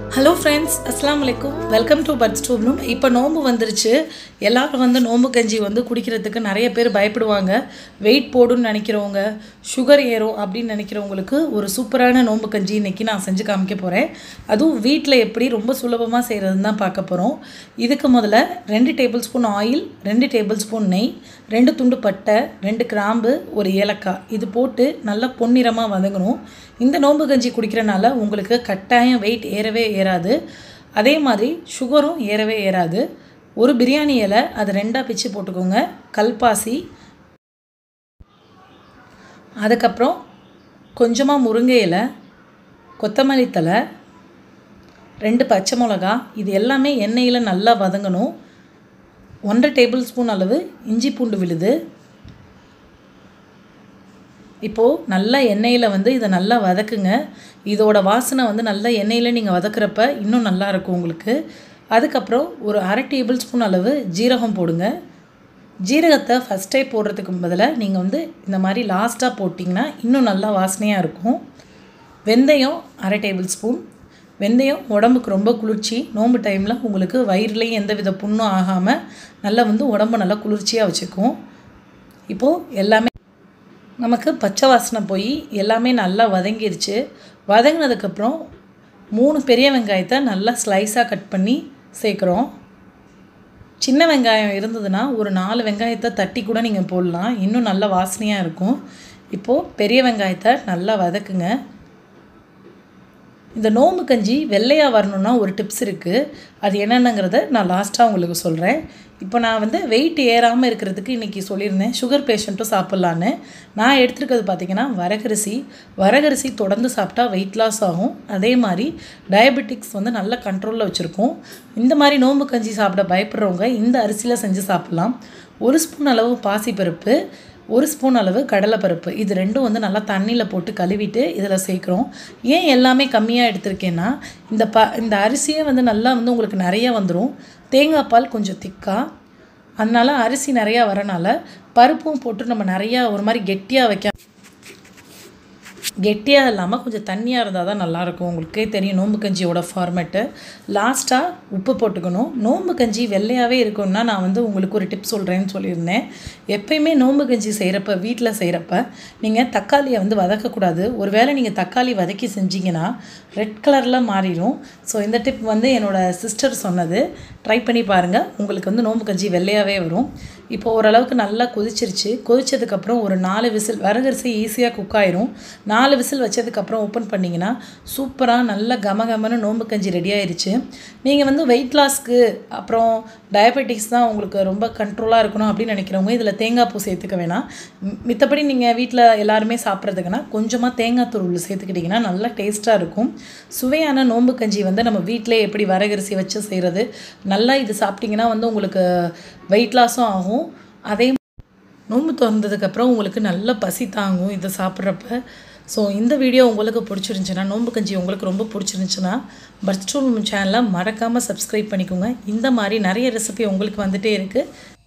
hello friends அஸ்லாம் வலைக்கும் welcome to buds to bloom இப்போ நோன்பு வந்துருச்சு எல்லாரும் வந்து நோன்பு கஞ்சி வந்து குடிக்கிறதுக்கு நிறைய பேர் பயப்படுவாங்க வெயிட் போடுன்னு நினைக்கிறவங்க சுகர் ஏறும் அப்படின்னு நினைக்கிறவங்களுக்கு ஒரு சூப்பரான நோன்பு கஞ்சி இன்றைக்கி நான் செஞ்சு காமிக்க போகிறேன் அதுவும் வீட்டில் எப்படி ரொம்ப சுலபமாக செய்கிறதுன்னு தான் பார்க்க போகிறோம் இதுக்கு முதல்ல ரெண்டு டேபிள் ஸ்பூன் ஆயில் ரெண்டு டேபிள் ஸ்பூன் நெய் ரெண்டு துண்டு பட்டை ரெண்டு கிராம்பு ஒரு ஏலக்காய் இது போட்டு நல்லா பொன்னிறமாக வதங்கணும் இந்த நோன்பு கஞ்சி குடிக்கிறனால உங்களுக்கு கட்டாயம் வெயிட் ஏறவே ஏறாது அதே மாதிரி சுகரும் ஏறவே ஏறாது ஒரு பிரியாணி இலை அதை ரெண்டாக பிச்சு போட்டுக்கோங்க கல்பாசி அதுக்கப்புறம் கொஞ்சமாக முருங்கை இலை கொத்தமல்லி தலை ரெண்டு பச்சை மிளகா இது எல்லாமே எண்ணெயில் நல்லா வதங்கணும் ஒன்றரை டேபிள் ஸ்பூன் அளவு இஞ்சி பூண்டு விழுது இப்போது நல்லா எண்ணெயில் வந்து இதை நல்லா வதக்குங்க இதோட வாசனை வந்து நல்லா எண்ணெயில் நீங்கள் வதக்குறப்ப இன்னும் நல்லா இருக்கும் உங்களுக்கு அதுக்கப்புறம் ஒரு அரை டேபிள் ஸ்பூன் அளவு ஜீரகம் போடுங்க ஜீரகத்தை ஃபஸ்ட்டே போடுறதுக்கு பதிலாக நீங்கள் வந்து இந்த மாதிரி லாஸ்ட்டாக போட்டிங்கன்னா இன்னும் நல்லா வாசனையாக இருக்கும் வெந்தயம் அரை டேபிள் ஸ்பூன் வெந்தயம் உடம்புக்கு ரொம்ப குளிர்ச்சி நோன்பு டைமில் உங்களுக்கு வயிறுலேயும் எந்த வித புண்ணும் ஆகாமல் நல்லா வந்து உடம்பு நல்லா குளிர்ச்சியாக வச்சுக்கும் இப்போது எல்லாமே நமக்கு பச்சை வாசனை போய் எல்லாமே நல்லா வதங்கிருச்சு வதங்கினதுக்கப்புறம் மூணு பெரிய வெங்காயத்தை நல்லா ஸ்லைஸாக கட் பண்ணி சேர்க்குறோம் சின்ன வெங்காயம் இருந்ததுன்னா ஒரு நாலு வெங்காயத்தை தட்டி கூட நீங்கள் போடலாம் இன்னும் நல்ல வாசனையாக இருக்கும் இப்போது பெரிய வெங்காயத்தை நல்லா வதக்குங்க இந்த நோம்பு கஞ்சி வெள்ளையாக வரணுன்னா ஒரு டிப்ஸ் இருக்குது அது என்னென்னங்கிறத நான் லாஸ்ட்டாக உங்களுக்கு சொல்கிறேன் இப்போ நான் வந்து வெயிட் ஏறாமல் இருக்கிறதுக்கு இன்றைக்கி சொல்லியிருந்தேன் சுகர் பேஷண்ட்டும் சாப்பிட்லான்னு நான் எடுத்துருக்கிறது பார்த்திங்கன்னா வரகரிசி வரகரிசி தொடர்ந்து சாப்பிட்டா வெயிட் லாஸ் ஆகும் அதே மாதிரி டயபெட்டிக்ஸ் வந்து நல்ல கண்ட்ரோலில் வச்சுருக்கோம் இந்த மாதிரி நோம்பு கஞ்சி சாப்பிட பயப்படுறவங்க இந்த அரிசியில் செஞ்சு சாப்பிட்லாம் ஒரு ஸ்பூன் அளவு பாசிப்பருப்பு ஒரு ஸ்பூன் அளவு கடலைப்பருப்பு இது ரெண்டும் வந்து நல்லா தண்ணியில் போட்டு கழுவிட்டு இதில் சேர்க்குறோம் ஏன் எல்லாமே கம்மியாக எடுத்திருக்கேன்னா இந்த ப இந்த அரிசியே வந்து நல்லா வந்து உங்களுக்கு நிறைய வந்துடும் தேங்காய் பால் கொஞ்சம் திக்காக அதனால் அரிசி நிறையா வரனால பருப்பும் போட்டு நம்ம நிறையா ஒரு மாதிரி கெட்டியாக வைக்க கெட்டியாக இல்லாமல் கொஞ்சம் தண்ணியாக இருந்தால் தான் நல்லாயிருக்கும் உங்களுக்கே தெரியும் நோம்பு கஞ்சியோட ஃபார்மேட்டு லாஸ்ட்டாக உப்பு போட்டுக்கணும் நோம்பு கஞ்சி வெள்ளையாகவே இருக்கும்னா நான் வந்து உங்களுக்கு ஒரு டிப் சொல்கிறேன்னு சொல்லியிருந்தேன் எப்பயுமே நோம்பு கஞ்சி செய்கிறப்ப வீட்டில் செய்கிறப்ப நீங்கள் தக்காளியை வந்து வதக்கக்கூடாது ஒருவேளை நீங்கள் தக்காளி வதக்கி செஞ்சீங்கன்னா ரெட் கலரில் மாறிடும் ஸோ இந்த டிப் வந்து என்னோடய சிஸ்டர் சொன்னது ட்ரை பண்ணி பாருங்கள் உங்களுக்கு வந்து நோம்பு கஞ்சி வெள்ளையாகவே வரும் இப்போ ஓரளவுக்கு நல்லா கொதிச்சிருச்சு கொதிச்சதுக்கப்புறம் ஒரு நாலு விசில் வரகரிசி ஈஸியாக குக் ஆயிரும் நாலு விசில் வச்சதுக்கப்புறம் ஓப்பன் பண்ணிங்கன்னா சூப்பராக நல்ல கம கமன்னு நோம்பு கஞ்சி ரெடி ஆயிருச்சு நீங்கள் வந்து வெயிட் லாஸ்க்கு அப்புறம் டயபெட்டிக்ஸ் தான் உங்களுக்கு ரொம்ப கண்ட்ரோலாக இருக்கணும் அப்படின்னு நினைக்கிறவங்க இதில் தேங்காய் பூ சேர்த்துக்க வேணாம் மித்தபடி நீங்கள் வீட்டில் எல்லாருமே சாப்பிட்றதுக்குன்னா கொஞ்சமாக தேங்காய் தூள் சேர்த்துக்கிட்டிங்கன்னா நல்லா டேஸ்ட்டாக இருக்கும் சுவையான நோம்பு கஞ்சி வந்து நம்ம வீட்டிலே எப்படி வரகரிசி வச்சு செய்கிறது நல்லா இது சாப்பிட்டிங்கன்னா வந்து உங்களுக்கு வெயிட் லாஸும் ஆகும் அதே நோம்பு திறந்ததுக்கப்புறம் உங்களுக்கு நல்ல பசி தாங்கும் இதை சாப்பிட்றப்ப ஸோ இந்த வீடியோ உங்களுக்கு பிடிச்சிருந்துச்சுன்னா நோம்பு கஞ்சி உங்களுக்கு ரொம்ப பிடிச்சிருந்துச்சுன்னா பர்ஸ்டூல் சேனலை மறக்காமல் சப்ஸ்கிரைப் பண்ணிக்கோங்க இந்த மாதிரி நிறைய ரெசிபி உங்களுக்கு வந்துகிட்டே இருக்குது